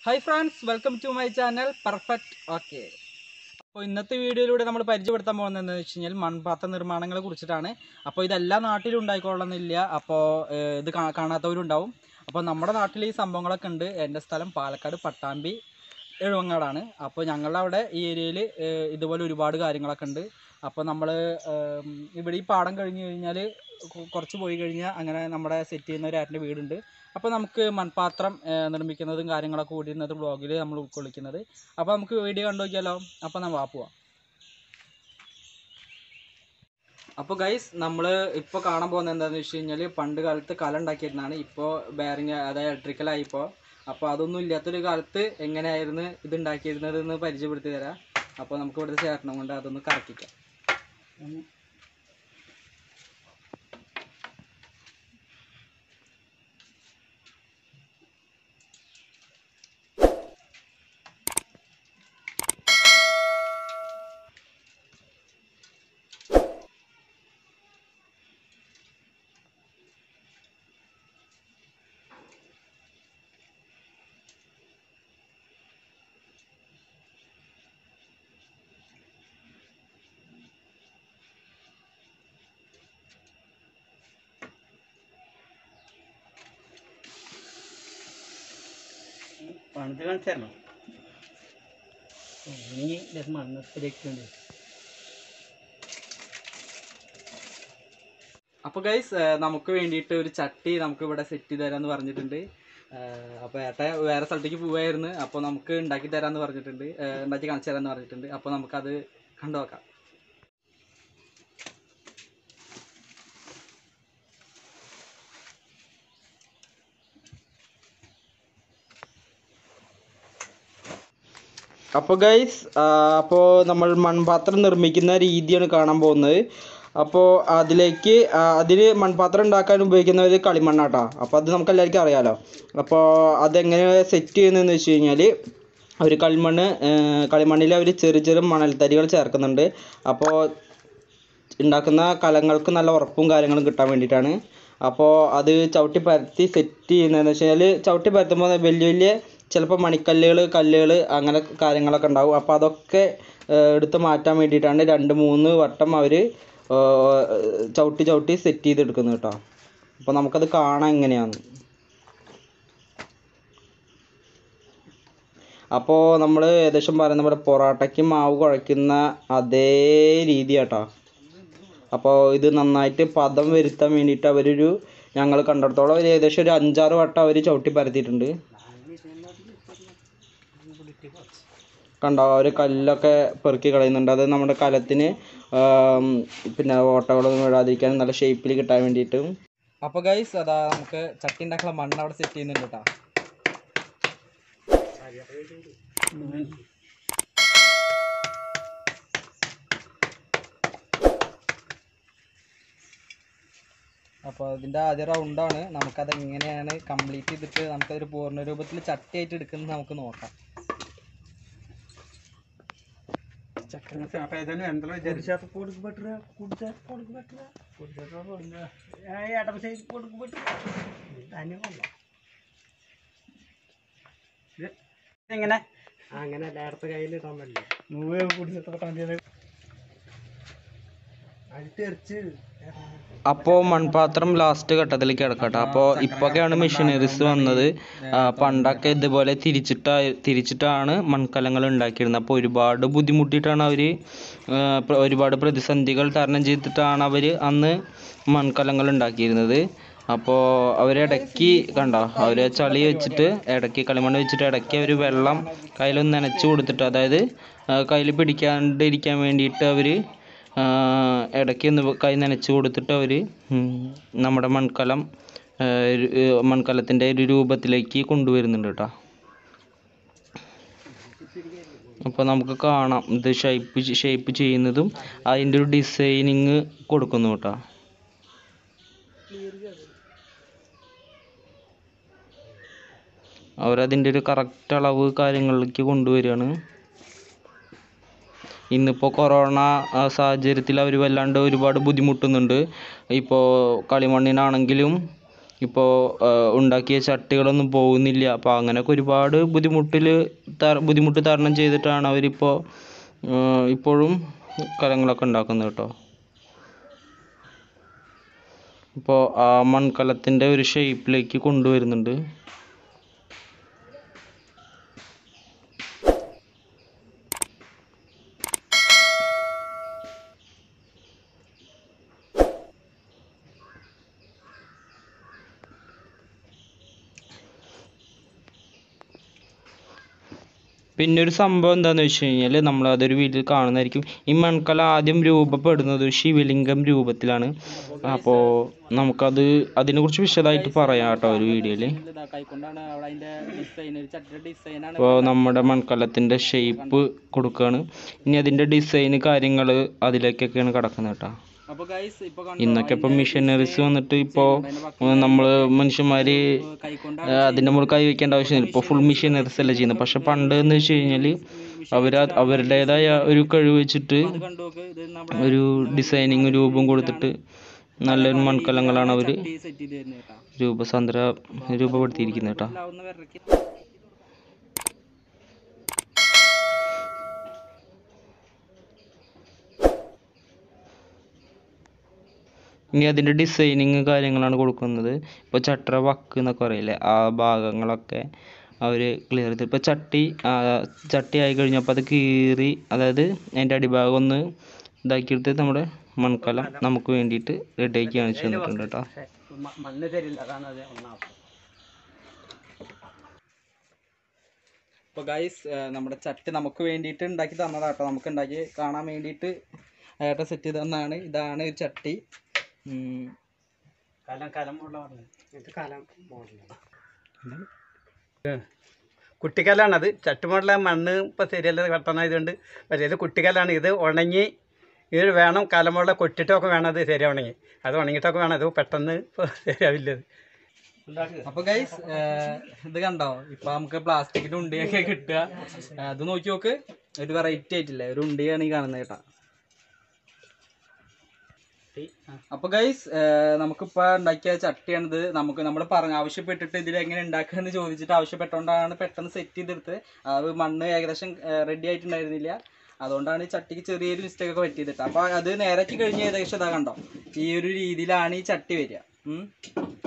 Hi friends welcome to my channel perfect okay അപ്പോൾ ഇന്നത്തെ വീഡിയോയിലൂടെ നമ്മൾ പരിചയപ്പെടുത്താൻ പോകുന്നത് എന്താണെന്ന് വെച്ച് കഴിഞ്ഞാൽ മൺപാത്ര നിർമ്മാണങ്ങളെ കുറിച്ചിട്ടാണ് അപ്പോൾ ഇതെല്ലാ നാട്ടിലും ഉണ്ടായിക്കൊള്ളണമെന്നില്ല അപ്പോൾ ഏഹ്, ഇത് കാ- കാണാത്തവരുണ്ടാവും അപ്പോൾ നമ്മുടെ നാട്ടിൽ ഈ സംഭവങ്ങളൊക്കെ ഉണ്ട് എൻ്റെ സ്ഥലം പാലക്കാട് പട്ടാമ്പി എഴുവങ്ങാടാണ് അപ്പോൾ ഞങ്ങളുടെ അവിടെ ഈ ഏരിയയിൽ ഇതുപോലെ ഒരുപാട് കാര്യങ്ങളൊക്കെ ഉണ്ട് അപ്പോൾ നമ്മൾ ഇവിടെ ഈ പാടം കഴിഞ്ഞ് കഴിഞ്ഞാൽ കുറച്ച് പോയി കഴിഞ്ഞാൽ അങ്ങനെ നമ്മുടെ സെറ്റ് ചെയ്യുന്ന ഒരു ഏട്ടൻ്റെ വീടുണ്ട് അപ്പോൾ നമുക്ക് മൺപാത്രം ഏഹ്, നിർമ്മിക്കുന്നതും കാര്യങ്ങളൊക്കെ കൂടിയിരുന്നത് ബ്ലോഗിൽ നമ്മൾ ഉൾക്കൊള്ളിക്കുന്നത് അപ്പോൾ നമുക്ക് വീഡിയോ കണ്ടു നോക്കിയാലോ അപ്പോൾ നമ്മൾ വാ പോവാം അപ്പോൾ ഗൈസ് നമ്മൾ ഇപ്പോൾ കാണാൻ പോകുന്നത് എന്താണെന്ന് വെച്ച് കഴിഞ്ഞാൽ പണ്ട് കാലത്ത് കല ഉണ്ടാക്കിയിരുന്നതാണ് ഇപ്പോൾ ബെയറിങ് അതായത് ഇലക്ട്രിക്കലായി ഇപ്പോൾ അപ്പോൾ അതൊന്നും ഇല്ലാത്തൊരു കാലത്ത് എങ്ങനെയായിരുന്നു ഇത് ഉണ്ടാക്കിയിരുന്നത് എന്ന് പരിചയപ്പെടുത്തി തരാം അപ്പോൾ നമുക്ക് ഇവിടുത്തെ ചേട്ടനം കൊണ്ട് അതൊന്ന് കറക്കിക്കാം പണിത് കാണിച്ചായിരുന്നോ ഇനി മണ്ണ് ശരിയാക്കിണ്ട് അപ്പോൾ ഗൈസ് നമുക്ക് വേണ്ടിയിട്ട് ഒരു ചട്ടി നമുക്ക് ഇവിടെ സെറ്റ് ചെയ്ത് തരാമെന്ന് പറഞ്ഞിട്ടുണ്ട് അപ്പോൾ ഏട്ടൻ വേറെ സ്ഥലത്തേക്ക് പോവായിരുന്നു അപ്പോൾ നമുക്ക് ഉണ്ടാക്കി തരാമെന്ന് പറഞ്ഞിട്ടുണ്ട് ഏഹ് ഉണ്ടാക്കി കാണിച്ചു തരാമെന്ന് പറഞ്ഞിട്ടുണ്ട് അപ്പോൾ നമുക്കത് കണ്ടു നോക്കാം അപ്പോൾ ഗൈസ് അപ്പോൾ നമ്മൾ മൺപാത്രം നിർമ്മിക്കുന്ന രീതിയാണ് കാണാൻ പോകുന്നത് അപ്പോൾ അതിലേക്ക് ആ, അതിന് മൺപാത്രം ഉണ്ടാക്കാൻ ഉപയോഗിക്കുന്ന ഒരു കളിമണ്ണാട്ടാ അപ്പോൾ അത് നമുക്ക് എല്ലാവർക്കും അറിയാലോ അപ്പോൾ അതെങ്ങനെ സെറ്റ് ചെയ്യുന്നതെന്ന് വെച്ച് കഴിഞ്ഞാൽ ഒരു കളിമണ്ണ് കളിമണ്ണിൽ അവർ ചെറിയ ചെറിയ മണൽത്തരികൾ ചേർക്കുന്നുണ്ട് അപ്പോൾ ഉണ്ടാക്കുന്ന കലങ്ങൾക്ക് നല്ല ഉറപ്പും കാര്യങ്ങളും കിട്ടാൻ വേണ്ടിയിട്ടാണ് അപ്പോൾ അത് ചവിട്ടി പരത്തി സെറ്റ് ചെയ്യുന്നതെന്ന് വെച്ച് കഴിഞ്ഞാൽ ചവിട്ടി പരത്തുമ്പോൾ വലിയ വലിയ ചിലപ്പോൾ മണിക്കല്ലുകൾ കല്ലുകൾ അങ്ങനെ കാര്യങ്ങളൊക്കെ ഉണ്ടാവും അപ്പോൾ അതൊക്കെ ഏഹ്, എടുത്ത് മാറ്റാൻ വേണ്ടിയിട്ടാണ് രണ്ട് മൂന്ന് വട്ടം അവർ ചവിട്ടി ചവിട്ടി സെറ്റ് ചെയ്തെടുക്കുന്നത് കേട്ടോ അപ്പോൾ നമുക്കത് കാണാൻ എങ്ങനെയാണ് അപ്പോൾ നമ്മൾ ഏകദേശം പറയുന്ന പോലെ പൊറോട്ടയ്ക്ക് മാവ് കുഴയ്ക്കുന്ന അതേ രീതി കേട്ടോ അപ്പോൾ ഇത് നന്നായിട്ട് പദം വരുത്താൻ വേണ്ടിയിട്ട് അവരൊരു ഞങ്ങൾ കണ്ടിടത്തോളം ഒരു ഏകദേശം ഒരു അഞ്ചാറ് വട്ടം അവർ ചവിട്ടി പരത്തിയിട്ടുണ്ട് കണ്ടോ അവർ കല്ലൊക്കെ പെറുക്കി കളയുന്നുണ്ട് അത് നമ്മുടെ കലത്തിന് ആം, പിന്നെ ഓട്ടകളൊന്നും വീഴാതിരിക്കാൻ നല്ല ഷേപ്പിൽ കിട്ടാൻ വേണ്ടിയിട്ട് അപ്പോൾ ഗൈസ് അതാ നമുക്ക് ചട്ടി ഉണ്ടാക്കാനുള്ള മണ്ണ് അവിടെ സെറ്റ് ചെയ്യുന്നുണ്ട് കേട്ടോ അപ്പോൾ അതിൻ്റെ ആദ്യ റൗണ്ടാണ് നമുക്കത് എങ്ങനെയാണ് കംപ്ലീറ്റ് ചെയ്തിട്ട് നമുക്കതൊരു പൂർണ്ണ രൂപത്തിൽ ചട്ടിയായിട്ട് എടുക്കുന്നത് നമുക്ക് നോക്കാം ചക്രങ്ങൾ അപ്പൊ ഏതായാലും എന്താ വിചാരിച്ചു കൊടുക്ക് പറ്റുക കുടിച്ച കൊടുക്ക് പറ്റുക കുടിച്ചാ കൊടുക്കുക ഏട്ടപ്പ കൊടുക്ക് പറ്റുക തന്നെ കൊള്ളാം ഇത് എങ്ങനെ അങ്ങനെ എല്ലായിടത്ത് കയ്യിൽ ഇടാൻ പറ്റില്ല നൂറ് കുടിച്ചത്ര കണ്ടിയത് അടിച്ചെറിച്ച് അപ്പോൾ മൺപാത്രം ലാസ്റ്റ് ഘട്ടത്തിലേക്ക് കിടക്കട്ടെ അപ്പോൾ ഇപ്പൊക്കെയാണ് മെഷീനറീസ് വന്നത് ആ, പണ്ടൊക്കെ ഇതുപോലെ തിരിച്ചിട്ടാ തിരിച്ചിട്ടാണ് മൺകലങ്ങൾ ഉണ്ടാക്കിയിരുന്നത് അപ്പോൾ ഒരുപാട് ബുദ്ധിമുട്ടിയിട്ടാണ് അവർ ഒരുപാട് പ്രതിസന്ധികൾ തരണം ചെയ്തിട്ടാണ് അവർ അന്ന് മൺകലങ്ങൾ ഉണ്ടാക്കിയിരുന്നത് അപ്പോൾ അവരിടയ്ക്ക് കണ്ടോ അവർ ചളി വെച്ചിട്ട് ഇടയ്ക്ക് കളിമണ്ണ് വെച്ചിട്ട് ഇടയ്ക്ക് അവർ വെള്ളം കയ്യിലൊന്ന് നനച്ച് കൊടുത്തിട്ട് അതായത് കയ്യിൽ പിടിക്കാണ്ടിരിക്കാൻ വേണ്ടിയിട്ട് അവർ ഇടയ്ക്ക് ഒന്ന് കൈ നനച്ച് കൊടുത്തിട്ട് അവർ നമ്മുടെ മൺകലം ആ, ഒരു- ഏർ മൺകലത്തിൻ്റെ ഒരു രൂപത്തിലേക്ക് കൊണ്ടുവരുന്നുണ്ട് കേട്ടോ അപ്പോൾ നമുക്ക് കാണാം ഇത് ഷേപ്പ് ഷേപ്പ് ചെയ്യുന്നതും അതിൻ്റെ ഒരു ഡിസൈനിങ് കൊടുക്കുന്നു കേട്ടോ അവരതിൻ്റെ ഒരു കറക്റ്റ് അളവ് കാര്യങ്ങളിലേക്ക് കൊണ്ടുവരികയാണ് ഇന്നിപ്പോൾ കൊറോണ ആ സാഹചര്യത്തിൽ അവർ വല്ലാണ്ട് ഒരുപാട് ബുദ്ധിമുട്ടുന്നുണ്ട് ഇപ്പോൾ കളിമണ്ണിനാണെങ്കിലും ഇപ്പോൾ ഉണ്ടാക്കിയ ചട്ടികളൊന്നും പോകുന്നില്ല അപ്പോൾ അങ്ങനെയൊക്കെ ഒരുപാട് ബുദ്ധിമുട്ടിൽ ബുദ്ധിമുട്ട് തരണം ചെയ്തിട്ടാണ് അവരിപ്പോൾ ഇപ്പോഴും കലങ്ങളൊക്കെ ഉണ്ടാക്കുന്നത് കേട്ടോ ഇപ്പോൾ ആ മൺകലത്തിൻ്റെ ഒരു ഷേപ്പിലേക്ക് കൊണ്ടുവരുന്നുണ്ട് പിന്നെ ഒരു സംഭവം എന്താണെന്ന് വെച്ച് കഴിഞ്ഞാൽ നമ്മൾ അതൊരു വീഡിയോയിൽ കാണുന്നതായിരിക്കും ഈ മൺകല ആദ്യം രൂപപ്പെടുന്നത് ഒരു ശിവലിംഗം രൂപത്തിലാണ് അപ്പോൾ നമുക്കത് അതിനെക്കുറിച്ച് വിശദമായിട്ട് പറയാം കേട്ടോ ഒരു വീഡിയോയിൽ കൈക്കൊണ്ടാണ് അവിടെ അതിന്റെ ഡിസൈൻ ഒരു ചട്ടിയുടെ ഡിസൈനാണ് ഇപ്പോൾ നമ്മുടെ മൺകലത്തിൻ്റെ ഷേപ്പ് കൊടുക്കുകയാണ് ഇനി അതിൻ്റെ ഡിസൈന് കാര്യങ്ങൾ അതിലേക്കൊക്കെയാണ് കിടക്കുന്നത് കേട്ടോ അപ്പൊ ഗൈസ് ഇപ്പൊ ഇന്നൊക്കെ ഇപ്പോൾ മിഷനറീസ് വന്നിട്ട് ഇപ്പോൾ നമ്മൾ മനുഷ്യന്മാർ കൈക്കൊണ്ട അതിൻ്റെ മുകളിൽ കൈ വെക്കേണ്ട ആവശ്യമില്ല ഇപ്പോൾ ഫുൾ മെഷീനറീസ് അല്ലേ ചെയ്യുന്നത് പക്ഷെ പണ്ട് എന്ന് വെച്ച് കഴിഞ്ഞാൽ അവർ അവരുടേതായ ഒരു കഴിവ് വെച്ചിട്ട് കണ്ടു നോക്ക് ഇത് നമ്മുടെ ഒരു ഡിസൈനിങ് രൂപം കൊടുത്തിട്ട് നല്ലൊരു മൺകലങ്ങളാണ് അവർ സെറ്റ് ചെയ്ത് തരുന്നത് കേട്ടോ രൂപസാന്ദ്ര രൂപപ്പെടുത്തിയിരിക്കുന്നത് കേട്ടോ ഉണ്ടാവുന്ന വിറക്കി ഇനി അതിൻ്റെ ഡിസൈനിങ് കാര്യങ്ങളാണ് കൊടുക്കുന്നത് ഇപ്പോൾ ചട്ടറ വക്ക് എന്നൊക്കെ പറയില്ലേ ആ ഭാഗങ്ങളൊക്കെ അവർ ക്ലിയർ ചെയ്ത് ഇപ്പോൾ ചട്ടി ആ, ചട്ടി ആയി കഴിഞ്ഞപ്പോൾ അത് കീറി അതായത് അതിൻ്റെ അടിഭാഗം ഒന്ന് ഇതാക്കിയെടുത്ത് നമ്മുടെ മൺകലം നമുക്ക് വേണ്ടിയിട്ട് റെഡിയാക്കി കാണിച്ചു തന്നിട്ടുണ്ട് കേട്ടോ മണ്ണ് തരില്ല അതാണ് അത് ഒന്നാമത് അപ്പോൾ ഗൈസ് നമ്മുടെ ചട്ടി നമുക്ക് വേണ്ടിയിട്ട് ഉണ്ടാക്കി തന്നതാ കേട്ടോ നമുക്ക് ഉണ്ടാക്കി കാണാൻ വേണ്ടിയിട്ട് ഏട്ടൻ സെറ്റ് ചെയ്ത് തന്നതാണ് ഇതാണ് ഒരു ചട്ടി ഉം. കലം കലം ഇത് കലം കുട്ടിക്കലാണത് ചട്ടുമുള്ള മണ്ണ് ഇപ്പോൾ ശരിയല്ല കട്ടണായതുകൊണ്ട് പക്ഷേ ഇത് കുട്ടിക്കലാണ് ഇത് ഉണങ്ങി ഇത് വേണം കലമുള്ള കൊട്ടിട്ടൊക്കെ വേണം അത് ശരിയാവണമെങ്കിൽ അത് ഉണങ്ങിയിട്ടൊക്കെ വേണം അത് പെട്ടെന്ന് ഇപ്പോൾ ശരിയാവില്ല ഇത് അപ്പൊ ഗൈസ് ഇത് കണ്ടോ ഇപ്പൊ നമുക്ക് പ്ലാസ്റ്റിക്കിന്റെ ഉണ്ടിയൊക്കെ കിട്ടുക ആ, ഇത് നോക്കി നോക്ക് ഒരു വെറൈറ്റി ആയിട്ടില്ലേ ഒരു ഉണ്ടിയാണ് ഈ കാണുന്നത് കേട്ടാ അപ്പൊ ഗൈസ് നമുക്കിപ്പോ ഉണ്ടാക്കിയ ചട്ടിയാണിത് നമുക്ക് നമ്മൾ പറഞ്ഞ ആവശ്യപ്പെട്ടിട്ട് ഇതിൽ എങ്ങനെ ഉണ്ടാക്കുക എന്ന് ചോദിച്ചിട്ട് ആവശ്യപ്പെട്ടുകൊണ്ടാണ് പെട്ടെന്ന് സെറ്റ് ചെയ്തെടുത്ത് അത് മണ്ണ് ഏകദേശം റെഡി ആയിട്ടുണ്ടായിരുന്നില്ല അതുകൊണ്ടാണ് ഈ ചട്ടിക്ക് ചെറിയൊരു മിസ്റ്റേക്ക് ഒക്കെ പറ്റിയത് അപ്പൊ അത് നേരാക്കി കഴിഞ്ഞ് ഏകദേശം ഇതാ കണ്ടോ ഈ ഒരു രീതിയിലാണ് ഈ ചട്ടി വരിക ഉം.